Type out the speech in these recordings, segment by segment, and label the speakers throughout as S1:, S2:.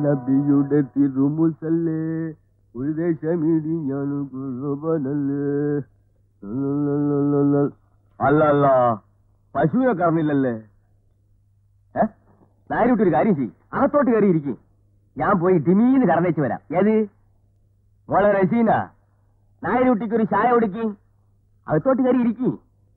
S1: നബിയുടെ തിരുമുസല്ലേ ഒരു ദേശമിടി ഞാൻ കുറുബനല്ലേ അല്ലല്ല പശുവിനെ കറന്നില്ലല്ലേ ഏ നാരിട്ട് ഒരു കാര്യം ചെയ്യും അകത്തോട്ട് കയറി ഇരിക്കും ഞാൻ പോയി ഡിമീന്ന് കറന്നേച്ച് വരാം ഏത് മോളെ റസീന നായരുട്ടിക്ക് ഒരു ചായ കൊടുക്കി അകത്തോട്ട് കയറി ഇരിക്കും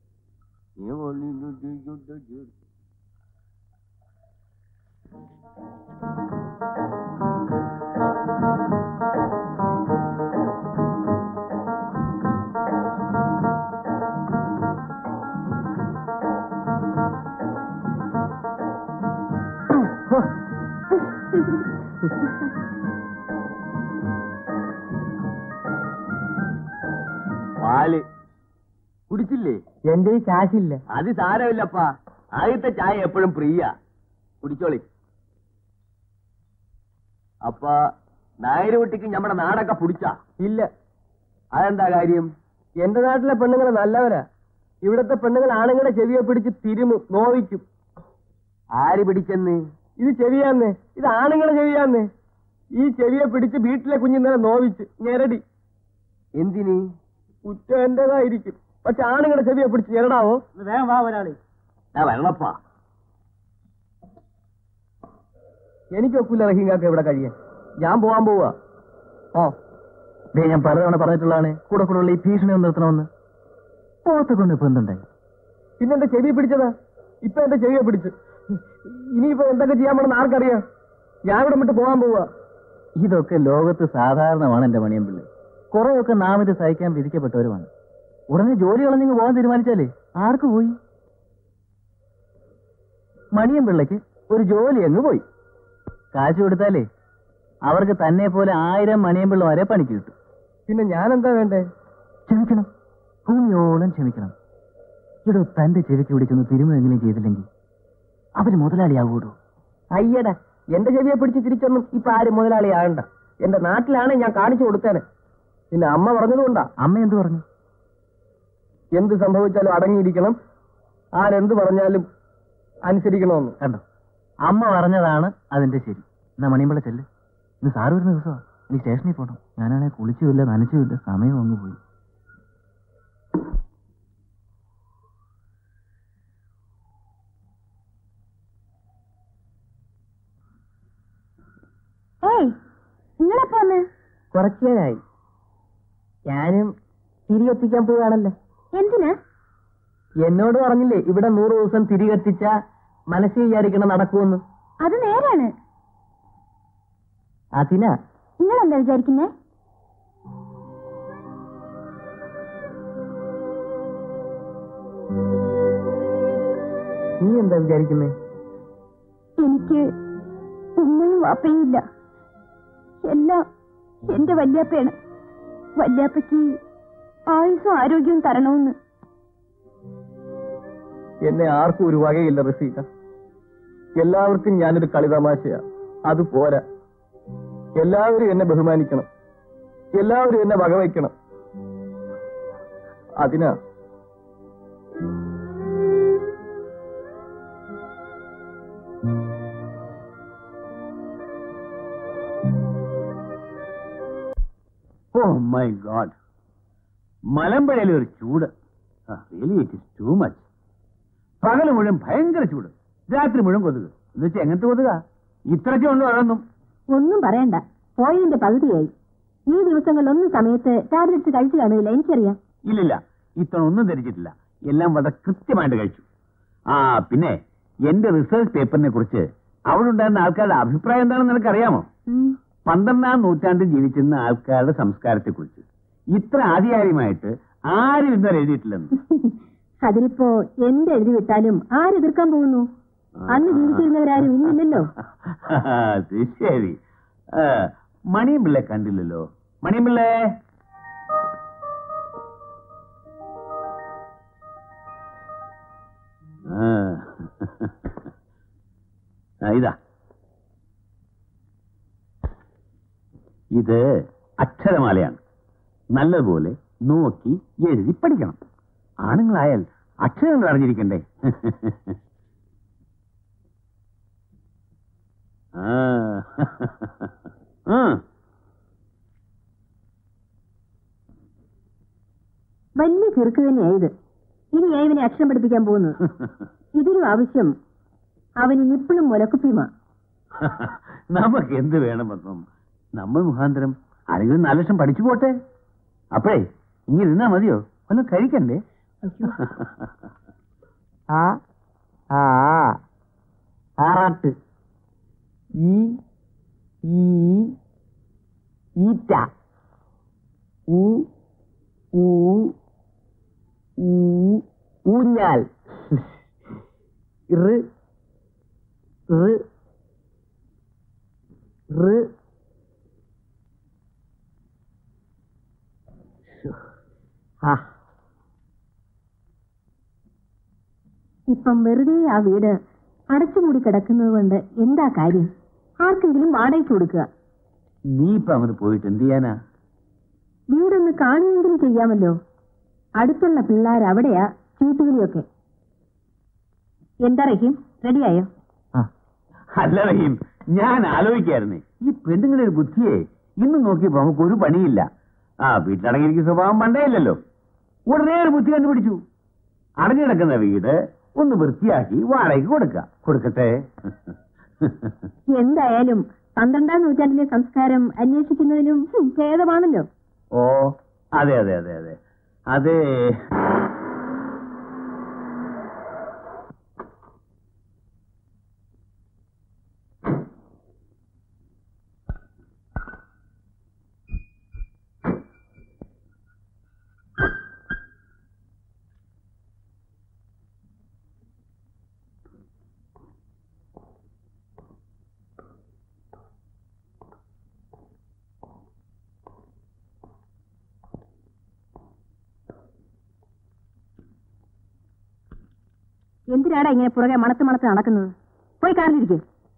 S1: പാല് കുടിച്ചില്ലേ
S2: എന്റെ കാശില്ല
S1: അത് സാരമില്ലപ്പാ ആദ്യത്തെ ചായ എപ്പോഴും പ്രിയ കുടിച്ചോളി അപ്പ നായരുകുട്ടിക്ക് നമ്മുടെ നാടൊക്കെ പിടിച്ച
S2: ഇല്ല
S1: അതെന്താ കാര്യം
S2: എന്റെ നാട്ടിലെ പെണ്ണുങ്ങൾ നല്ലവരാ ഇവിടത്തെ പെണ്ണുങ്ങൾ ആണുങ്ങളുടെ ചെവിയെ പിടിച്ച് തിരുമും നോവിക്കും
S1: ആര് പിടിച്ചെന്ന്
S2: ഇത് ചെവിയാന്ന് ഇത് ആണുങ്ങളെ ചെവിയാന്ന് ഈ ചെവിയെ പിടിച്ച് വീട്ടിലെ കുഞ്ഞിന്നലെ നോവിച്ച് ഞെരടി
S1: എന്തിന്
S2: കുറ്റം എന്റേതായിരിക്കും പക്ഷെ ആണുങ്ങളുടെ ചെവിയെ പിടിച്ച് ഞെരടാവോ വേഗം വാ ഒരാളെ
S1: ഞാൻ വരണപ്പാ
S2: എനിക്ക് ഒക്കില്ല റഹീങ്കാക്ക് ഇവിടെ കഴിയാൻ ഞാൻ പോവാൻ പോവാ ഓ ദേ ഞാൻ പലതവണ പറഞ്ഞിട്ടുള്ളതാണ് കൂടെ കൂടെ ഉള്ള ഈ ഭീഷണി ഒന്ന് നിർത്തണമെന്ന് പോത്തെ കൊണ്ട് ഇപ്പൊ എന്തുണ്ടായി പിന്നെ എന്റെ ചെവി പിടിച്ചതാ ഇപ്പൊ എന്റെ ചെവിയെ പിടിച്ച് ഇനിയിപ്പോ എന്തൊക്കെ ചെയ്യാൻ പോണെന്ന് ആർക്കറിയാം ഞാൻ ഇവിടെ വിട്ട് പോവാൻ പോവാ ഇതൊക്കെ ലോകത്ത് സാധാരണമാണ് എന്റെ മണിയമ്പിള്ളി കുറെയൊക്കെ നാം ഇത് സഹിക്കാൻ വിധിക്കപ്പെട്ടവരുമാണ് ഉടനെ ജോലി കളഞ്ഞിങ്ങ് പോകാൻ തീരുമാനിച്ചാലേ ആർക്ക് പോയി മണിയമ്പിള്ളയ്ക്ക് ഒരു ജോലി അങ്ങ് പോയി കാശ് കൊടുത്താലേ അവർക്ക് തന്നെ പോലെ ആയിരം മണിയമ്പിള്ള വരെ പണിക്ക് കിട്ടും പിന്നെ ഞാൻ എന്താ വേണ്ടേ ക്ഷമിക്കണം ഭൂമിയോളം ക്ഷമിക്കണം ഇടോ തന്റെ ചെവിക്ക് പിടിച്ചൊന്ന് തിരുമെങ്കിലും ചെയ്തില്ലെങ്കിൽ അവര് മുതലാളിയാകൂടോ അയ്യടാ എന്റെ ചെവിയെ പിടിച്ച് തിരിച്ചൊന്നും ഇപ്പൊ ആരും മുതലാളിയാകണ്ട എന്റെ നാട്ടിലാണ് ഞാൻ കാണിച്ചു കൊടുത്തേനെ പിന്നെ അമ്മ പറഞ്ഞതുകൊണ്ടാ അമ്മ എന്ത് പറഞ്ഞു എന്ത് സംഭവിച്ചാലും അടങ്ങിയിരിക്കണം ആരെന്ത് പറഞ്ഞാലും അനുസരിക്കണമെന്ന് കണ്ടോ അമ്മ പറഞ്ഞതാണ് അതിന്റെ ശരി എന്നാ മണിയമ്പള ചെല്ല് ഇന്ന് സാറ് വരുന്ന ദിവസമാ ഇനി സ്റ്റേഷനിൽ പോകണം ഞാനാണെങ്കിൽ കുളിച്ചുമില്ല നനച്ചുമില്ല സമയം അങ്ങ് പോയി
S3: ഏയ് നിങ്ങളെപ്പോ വന്ന്
S2: കുറച്ചേരായി ഞാനും തിരികെത്തിക്കാൻ പോവുകയാണല്ലോ
S3: എന്തിനാ
S2: എന്നോട് പറഞ്ഞില്ലേ ഇവിടെ നൂറ് ദിവസം തിരികെത്തിച്ച മനസ്സിൽ വിചാരിക്കണം നടക്കുമെന്ന്
S3: അത് നേരാണ്
S2: അതിനാ
S3: നിങ്ങൾ എന്താ വിചാരിക്കുന്നേ
S2: നീ എന്താ വിചാരിക്കുന്നേ
S3: എനിക്ക് ഉമ്മയും വാപ്പയും ഇല്ല എല്ലാം എന്റെ വല്യാപ്പയാണ് വല്യാപ്പയ്ക്ക് ആയുസും ആരോഗ്യവും തരണമെന്ന്
S2: എന്നെ ആർക്കും ഒരു വകയില്ല റസീല എല്ലാവർക്കും ഞാനൊരു കളിതമാശയാ അത് പോരാ എല്ലാവരും എന്നെ ബഹുമാനിക്കണം എല്ലാവരും എന്നെ വകവയ്ക്കണം അതിനാ
S1: ഓ മൈ ഗോഡ് മലമ്പുഴയിലെ ഒരു ചൂട് really it is too much പകല് മുഴുവൻ ഭയങ്കര ചൂട് രാത്രി മുഴുവൻ കൊതുക് എന്ന് വെച്ചാൽ എങ്ങനത്തെ കൊതുക ഇത്രയ്ക്ക് ഉണ്ടോ അതൊന്നും
S3: ഒന്നും പറയണ്ട പോയതിന്റെ പകുതിയായി ഈ ദിവസങ്ങളിലൊന്നും സമയത്ത് ടാബ്ലറ്റ്സ് കഴിച്ചു കാണില്ല എനിക്കറിയാം
S1: ഇല്ലില്ല ഇത്തവണ ഒന്നും ധരിച്ചിട്ടില്ല എല്ലാം വളരെ കൃത്യമായിട്ട് കഴിച്ചു ആ പിന്നെ എന്റെ റിസർച്ച് പേപ്പറിനെ കുറിച്ച് അവിടെ ഉണ്ടായിരുന്ന ആൾക്കാരുടെ അഭിപ്രായം എന്താണെന്ന് നിനക്കറിയാമോ
S3: ഉം.
S1: പന്ത്രണ്ടാം നൂറ്റാണ്ടിൽ ജീവിച്ചിരുന്ന ആൾക്കാരുടെ സംസ്കാരത്തെ കുറിച്ച് ഇത്ര ആധികാരികമായിട്ട് ആരും ഇന്നലെ എഴുതിയിട്ടില്ലെന്ന്
S3: അതിനിപ്പോ എന്ത് എഴുതി വിട്ടാലും ആരെതിർക്കാൻ പോകുന്നു അന്ന് ജീവിച്ചിരുന്നവരാരും ഇന്നില്ലല്ലോ
S1: അത് ശരി ആ, മണിയമ്പിള്ളെ കണ്ടില്ലല്ലോ മണിയമ്പിള്ളേ ആ. ആ, ഇതാ ഇത് അക്ഷരമാലയാണ് നല്ലതുപോലെ നോക്കി എഴുതി പഠിക്കണം ആണുങ്ങളായാൽ അക്ഷരങ്ങൾ അറിഞ്ഞിരിക്കണ്ടേ ആ
S4: ഉം.
S3: വലിയ കിറുക്ക് തന്നെയാ ഇത് ഇനി ഞാൻ ഇവനെ അക്ഷരം പഠിപ്പിക്കാൻ പോകുന്നത് ഇതിനും ആവശ്യം അവൻ ഇനിപ്പിളും മുലക്കുപ്പിയുമാ
S4: നമുക്ക് എന്ത് വേണം പത്മം നമ്മൾ മുഖാന്തരം ആരെങ്കിലും നാല് ലക്ഷം പഠിച്ചു പോട്ടെ അപ്പോഴേ ഇങ്ങനെ ഇരുന്നാ മതിയോ വല്ലതും കഴിക്കണ്ടേ
S2: ആ ആ ആറാട്ട് ഈ ഈ ഈറ്റ ഊ ഊ ഊ ഊഞ്ഞാൽ റ് റ് റ് ആ
S3: ഇപ്പം വെറുതെ ആ വീട് അടച്ചുമൂടി കിടക്കുന്നത് കൊണ്ട് എന്താ കാര്യം ആർക്കെങ്കിലും വാടകയ്ക്ക് കൊടുക്കുക
S4: നീ ഇപ്പൊ അങ്ങോട്ട് പോയിട്ട് എന്ത് ചെയ്യാനാ
S3: വീടൊന്ന് കാണുമെങ്കിലും ചെയ്യാമല്ലോ അടുത്തുള്ള പിള്ളേർ അവിടെയാ ചീട്ടുകളിയൊക്കെ എന്താ റഹീം റെഡിയായോ
S2: ആ
S4: അല്ല റഹീം ഞാൻ ആലോചിക്കായിരുന്നേ ഈ പെണ്ണുങ്ങളുടെ ഒരു ബുദ്ധിയെ ഇന്ന് നോക്കിയപ്പോ നമുക്ക് ഒരു പണിയില്ല ആ വീട്ടിലടങ്ങിയിരിക്കുന്ന സ്വഭാവം പണ്ടേയില്ലല്ലോ ഉടനെ ഒരു ബുദ്ധി കണ്ടുപിടിച്ചു അടഞ്ഞു കിടക്കുന്ന വീട് ഒന്ന് വൃത്തിയാക്കി വാടകയ്ക്ക് കൊടുക്ക കൊടുക്കട്ടെ
S3: എന്തായാലും പന്ത്രണ്ടാം നൂറ്റാണ്ടിലെ സംസ്കാരം അന്വേഷിക്കുന്നതിലും ഹും, ഭേദമാണല്ലോ
S4: ഓ അതെ അതെ അതെ അതെ അതെ
S3: എന്തിനാടാ ഇങ്ങനെ പുറകെ മണത്ത് മണത്ത് നടക്കുന്നത് പോയി കാറിലിരിക്കും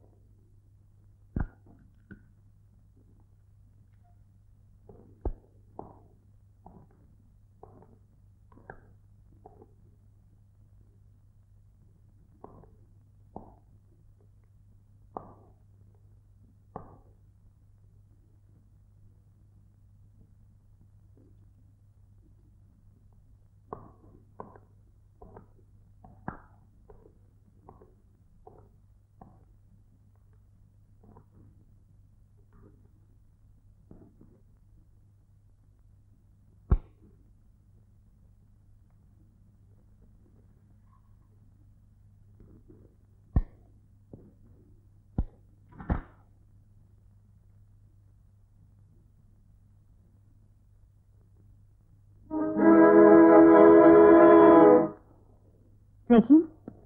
S3: റഹീം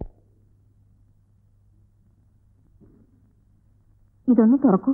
S3: ഇതൊന്ന് തുറക്കൂ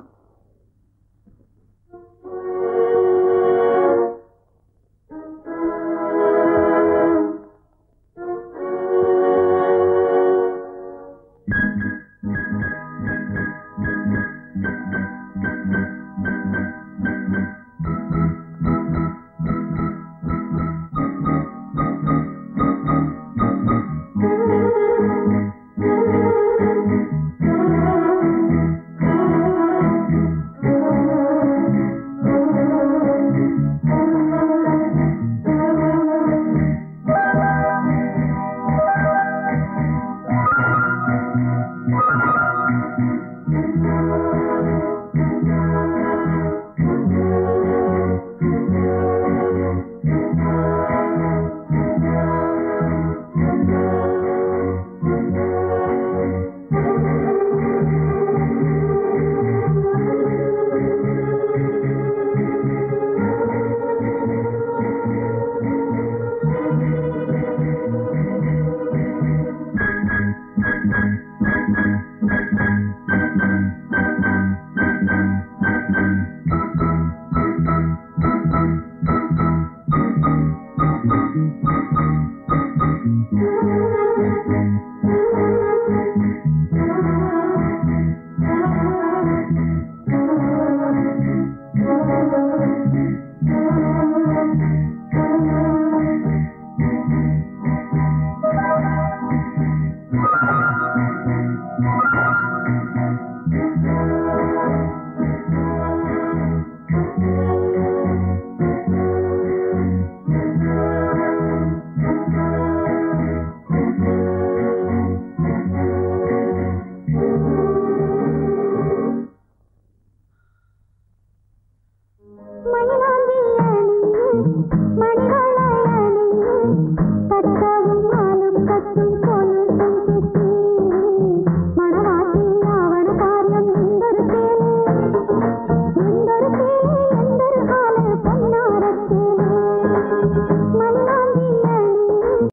S5: മയിലാഞ്ചി അണിഞ്ഞ് മണിവ